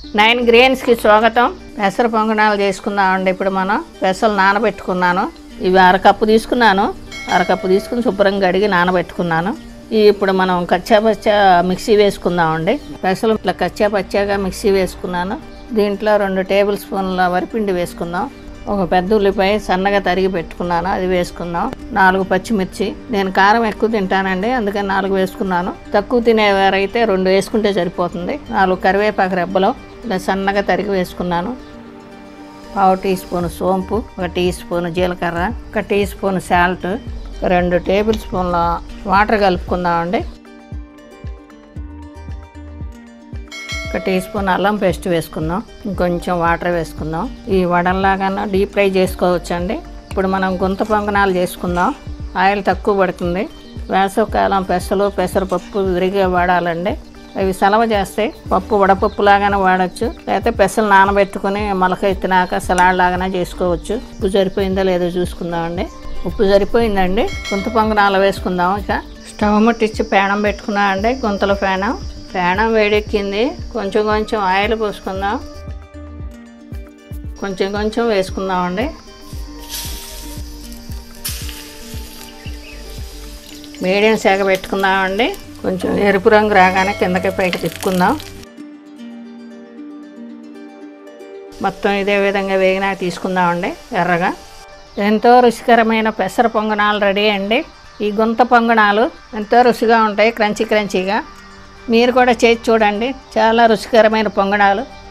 nine గ్రెయిన్స్కి స్వాగతం పెసర పొంగనాలు చేసుకుందామండి ఇప్పుడు మనం పెసలు నానబెట్టుకున్నాను ఇవి అరకప్పు తీసుకున్నాను అరకప్పు తీసుకుని శుభ్రంగా కడిగి నానబెట్టుకున్నాను ఇవి ఇప్పుడు మనం కచ్చా పచ్చా మిక్సీ వేసుకుందామండి పెసలు ఇట్లా కచ్చా పచ్చాగా మిక్సీ వేసుకున్నాను దీంట్లో రెండు టేబుల్ స్పూన్ల వరిపిండి వేసుకుందాం ఒక పెద్ద ఉల్లిపాయ సన్నగా తరిగి పెట్టుకున్నాను అది వేసుకుందాం నాలుగు పచ్చిమిర్చి నేను కారం ఎక్కువ తింటానండి అందుకని నాలుగు వేసుకున్నాను తక్కువ తినేవారైతే రెండు వేసుకుంటే సరిపోతుంది నాలుగు కరివేపాకు రెబ్బలు ఇలా సన్నగా తరిగి వేసుకున్నాను పావు టీ స్పూన్ సోంపు ఒక టీ స్పూన్ జీలకర్ర ఒక టీ స్పూన్ సాల్ట్ రెండు టేబుల్ స్పూన్ల వాటర్ కలుపుకుందామండి ఒక టీ స్పూన్ అల్లం పేస్ట్ వేసుకుందాం ఇంకొంచెం వాటర్ వేసుకుందాం ఈ వడల్లాగా డీప్ ఫ్రై చేసుకోవచ్చండి ఇప్పుడు మనం గుంత పొంగనాలు చేసుకుందాం ఆయిల్ తక్కువ పడుతుంది వేసవకాలం పెసలు పెసరపప్పు విరిగా వాడాలండి అవి సెలవ చేస్తాయి పప్పు వడపప్పు లాగానే వాడచ్చు లేకపోతే పెసలు నానబెట్టుకుని మొలక ఎత్తినాక సలాడ్ లాగానే చేసుకోవచ్చు ఉప్పు సరిపోయిందో లేదో చూసుకుందామండి ఉప్పు సరిపోయిందండి గుంత పొంగనాలు వేసుకుందాం ఇక స్టవ్ ముట్టించి పేనం పెట్టుకున్నా అండి గుంతల పేనం పేనం వేడెక్కింది కొంచెం కొంచెం ఆయిల్ పోసుకుందాం కొంచెం కొంచెం వేసుకుందామండి మీడియం సేగ పెట్టుకుందామండి కొంచెం ఎరుపు రంగు రాగానే కిందకి పైకి తిప్పుకుందాం మొత్తం ఇదే విధంగా వేగినా తీసుకుందామండి ఎర్రగా ఎంతో రుచికరమైన పెసర పొంగనాలు రెడీ అండి ఈ గుంత పొంగనాలు ఎంతో రుచిగా ఉంటాయి క్రంచీ క్రంచీగా మీరు కూడా చేసి చూడండి చాలా రుచికరమైన పొంగనాలు